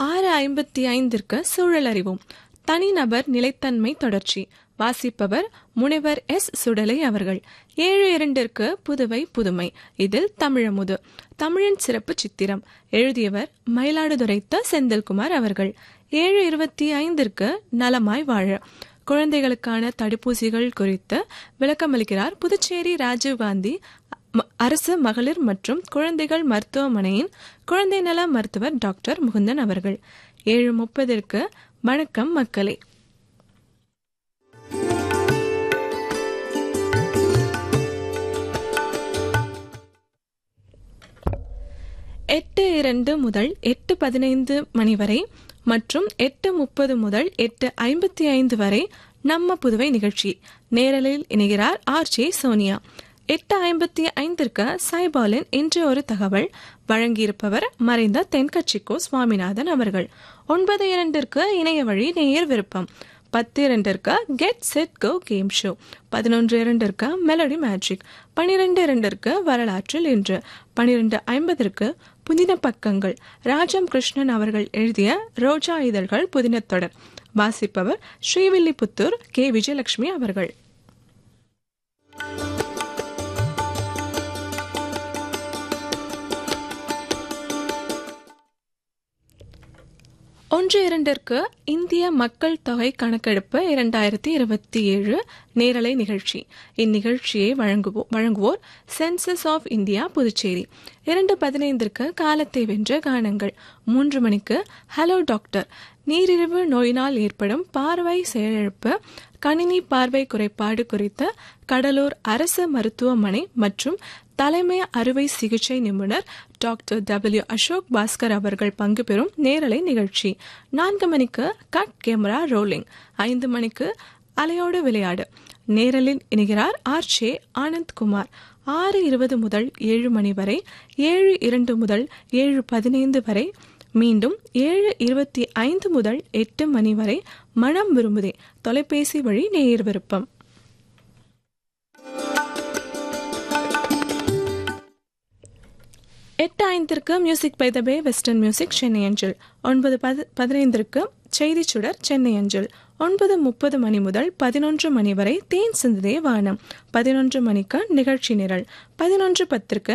ஆறு ஐம்பத்தி ஐந்திற்கு சூழல் அறிவோம் தனிநபர் நிலைத்தன்மை தொடர்ச்சி வாசிப்பவர் முனைவர் எஸ் சுடலை அவர்கள் ஏழு இரண்டிற்கு புதுவை புதுமை இதில் தமிழமுது தமிழின் சிறப்பு சித்திரம் எழுதியவர் மயிலாடுதுறைத்த செந்தில்குமார் அவர்கள் ஏழு இருபத்தி ஐந்திற்கு நலமாய் வாழ குழந்தைகளுக்கான தடுப்பூசிகள் குறித்து விளக்கமளிக்கிறார் புதுச்சேரி ராஜீவ்காந்தி ம- அரசு மகளிர் மற்றும் குழந்தைகள் மருத்துவமனையின் குழந்தை நல மருத்துவர் டாக்டர் முகுந்தன் அவர்கள் ஏழு முப்பதிற்கு வணக்கம் மக்களே எட்டு இரண்டு முதல் எட்டு பதினைந்து மணி வரை மற்றும் எட்டு முப்பது முதல் எட்டு ஐம்பத்தி ஐந்து வரை நம்ம புதுவை நிகழ்ச்சி நேரலில் இணைகிறார் ஆர் ஜே சோனியா எட்டு ஐம்பத்தி ஐந்திற்கு சாய்பாலின் இன்று ஒரு தகவல் வழங்கியிருப்பவர் மறைந்த தென்கட்சிக்கோ சுவாமிநாதன் அவர்கள் ஒன்பது இரண்டிற்கு இணைய வழி நேயர் விருப்பம் பத்து இரண்டிற்கு get set go game show பதினொன்று இரண்டிற்கு மெலடி மேஜிக் பனிரெண்டு இரண்டிற்கு வரலாற்றில் இன்று பனிரெண்டு ஐம்பதற்கு புதின பக்கங்கள் ராஜம் கிருஷ்ணன் அவர்கள் எழுதிய ரோஜா இதழ்கள் புதினத்தொடர் வாசிப்பவர் ஸ்ரீவில்லிபுத்தூர் கே விஜயலட்சுமி அவர்கள் ஒன்று இரண்டிற்கு இந்திய மக்கள் தொகை கணக்கெடுப்பு இரண்டாயிரத்தி இருபத்தி ஏழு நேரலை நிகழ்ச்சி இந்நிகழ்ச்சியை வழங்குவோ வழங்குவோர் சென்சஸ் ஆஃப் இந்தியா புதுச்சேரி இரண்டு பதினைந்திற்கு காலத்தை வென்ற கானங்கள் மூன்று மணிக்கு ஹலோ டாக்டர் நீரிழிவு நோயினால் ஏற்படும் பார்வை செயலிழப்பு கணினி பார்வை குறைபாடு குறித்த கடலூர் அரசு மருத்துவமனை மற்றும் தலைமை அறுவை சிகிச்சை நிபுணர் டாக்டர் டபிள்யூ அசோக் பாஸ்கர் அவர்கள் பங்கு பெறும் நேரலை நிகழ்ச்சி நான்கு மணிக்கு கட் கேமரா ரோலிங் ஐந்து மணிக்கு அலையோடு விளையாடு நேரலில் இணைகிறார் ஆர் ஜே ஆனந்த் குமார் ஆறு இருபது முதல் ஏழு மணி வரை ஏழு இரண்டு முதல் ஏழு பதினைந்து வரை மீண்டும் ஏழு இருபத்தி ஐந்து முதல் எட்டு மணி வரை மனம் விரும்புதே தொலைபேசி வழி நேயர் விருப்பம் எட்டு ஐந்திற்கு music by the bay western music Chennai அஞ்சல் ஒன்பது பத பதினைந்திற்கு செய்தி சுடர் சென்னை அஞ்சல் ஒன்பது முப்பது மணி முதல் பதினொன்று மணி வரை தேன் சிந்துதே வானம் பதினொன்று மணிக்கு நிகழ்ச்சி நிரல் பதினொன்று பத்திற்கு